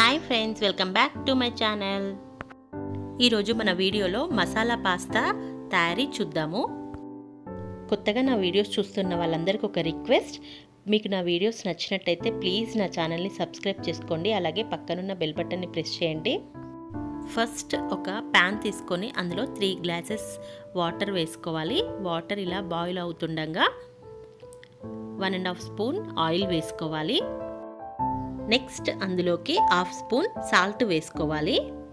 hi friends welcome back to my channel ఈరోజు మన వీడియోలో మసాలా పాస్తా తయారీ చూద్దాము కొత్తగా నా వీడియోస్ చూస్తున్న వాళ్ళందరికీ ఒక రిక్వెస్ట్ మీకు నా వీడియోస్ నచ్చినట్టయితే ప్లీజ్ నా ఛానల్ని సబ్స్క్రైబ్ చేసుకోండి అలాగే పక్కనున్న బెల్ బటన్ని ప్రెస్ చేయండి ఫస్ట్ ఒక ప్యాన్ తీసుకొని అందులో త్రీ గ్లాసెస్ వాటర్ వేసుకోవాలి వాటర్ ఇలా బాయిల్ అవుతుండగా one and half spoon oil వేసుకోవాలి నెక్స్ట్ అందులోకి హాఫ్ స్పూన్ సాల్ట్ వేసుకోవాలి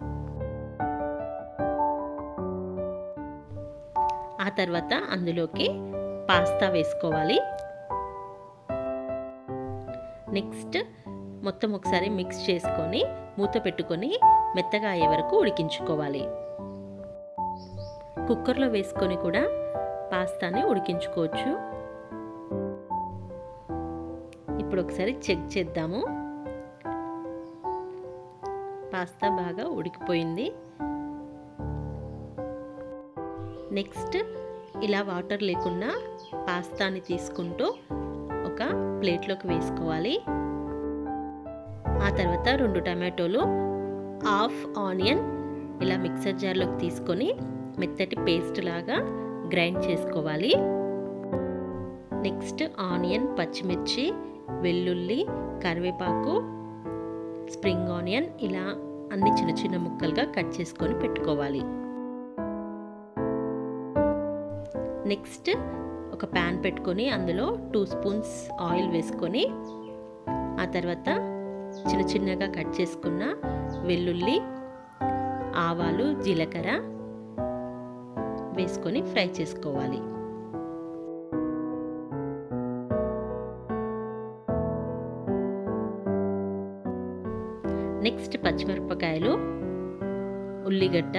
ఆ తర్వాత అందులోకి పాస్తా వేసుకోవాలి నెక్స్ట్ మొత్తం ఒకసారి మిక్స్ చేసుకొని మూత పెట్టుకొని మెత్తగా అయ్యే వరకు ఉడికించుకోవాలి కుక్కర్లో వేసుకొని కూడా పాస్తాని ఉడికించుకోవచ్చు ఇప్పుడు ఒకసారి చెక్ చేద్దాము పాస్తా బాగా ఉడికిపోయింది నెక్స్ట్ ఇలా వాటర్ లేకుండా పాస్తాని తీసుకుంటూ ఒక ప్లేట్లోకి వేసుకోవాలి ఆ తర్వాత రెండు టమాటోలు హాఫ్ ఆనియన్ ఇలా మిక్సర్ జార్లోకి తీసుకొని మెత్తటి పేస్ట్ లాగా గ్రైండ్ చేసుకోవాలి నెక్స్ట్ ఆనియన్ పచ్చిమిర్చి వెల్లుల్లి కరివేపాకు స్ప్రింగ్ ఆనియన్ ఇలా అన్ని చిన్న చిన్న ముక్కలుగా కట్ చేసుకొని పెట్టుకోవాలి నెక్స్ట్ ఒక ప్యాన్ పెట్టుకొని అందులో టూ స్పూన్స్ ఆయిల్ వేసుకొని ఆ తర్వాత చిన్న చిన్నగా కట్ చేసుకున్న వెల్లుల్లి ఆవాలు జీలకర్ర వేసుకొని ఫ్రై చేసుకోవాలి నెక్స్ట్ పచ్చిమిరపకాయలు ఉల్లిగడ్డ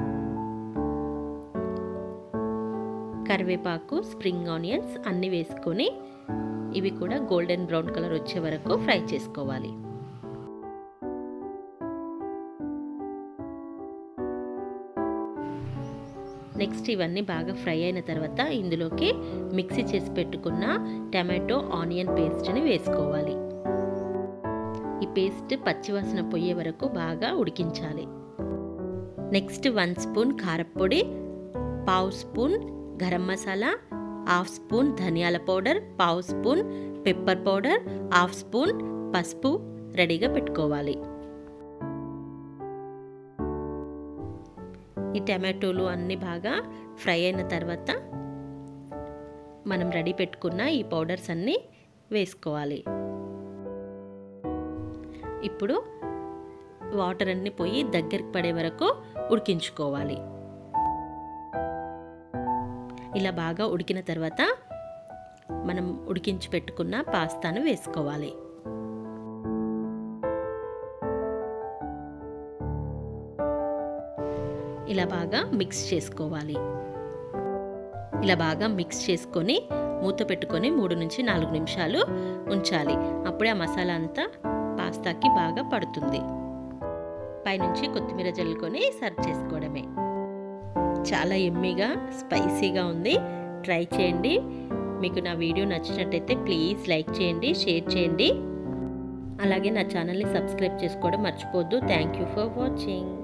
కరివేపాకు స్ప్రింగ్ ఆనియన్స్ అన్నీ వేసుకొని ఇవి కూడా గోల్డెన్ బ్రౌన్ కలర్ వచ్చే వరకు ఫ్రై చేసుకోవాలి నెక్స్ట్ ఇవన్నీ బాగా ఫ్రై అయిన తర్వాత ఇందులోకి మిక్సీ చేసి పెట్టుకున్న టమాటో ఆనియన్ పేస్ట్ని వేసుకోవాలి ఈ పేస్ట్ పచ్చివాసన పోయే వరకు బాగా ఉడికించాలి నెక్స్ట్ వన్ స్పూన్ కారపొడి పావు spoon garam masala half spoon ధనియాల పౌడర్ పావు spoon pepper powder half spoon పసుపు రెడీగా పెట్టుకోవాలి ఈ టమాటోలు అన్నీ బాగా ఫ్రై అయిన తర్వాత మనం రెడీ పెట్టుకున్న ఈ పౌడర్స్ అన్నీ వేసుకోవాలి ఇప్పుడు వాటర్ అన్నీ పోయి దగ్గరికి పడే వరకు ఉడికించుకోవాలి ఇలా బాగా ఉడికిన తర్వాత మనం ఉడికించి పెట్టుకున్న పాస్తాను వేసుకోవాలి ఇలా బాగా మిక్స్ చేసుకోవాలి ఇలా బాగా మిక్స్ చేసుకొని మూత పెట్టుకొని మూడు నుంచి నాలుగు నిమిషాలు ఉంచాలి అప్పుడే ఆ మసాలా అంతా పాస్తాకి బాగా పడుతుంది పైనుంచి కొత్తిమీర జల్లుకొని సర్వ్ చేసుకోవడమే చాలా ఎమ్మీగా స్పైసీగా ఉంది ట్రై చేయండి మీకు నా వీడియో నచ్చినట్టయితే ప్లీజ్ లైక్ చేయండి షేర్ చేయండి అలాగే నా ఛానల్ని సబ్స్క్రైబ్ చేసుకోవడం మర్చిపోవద్దు థ్యాంక్ యూ ఫర్ వాచింగ్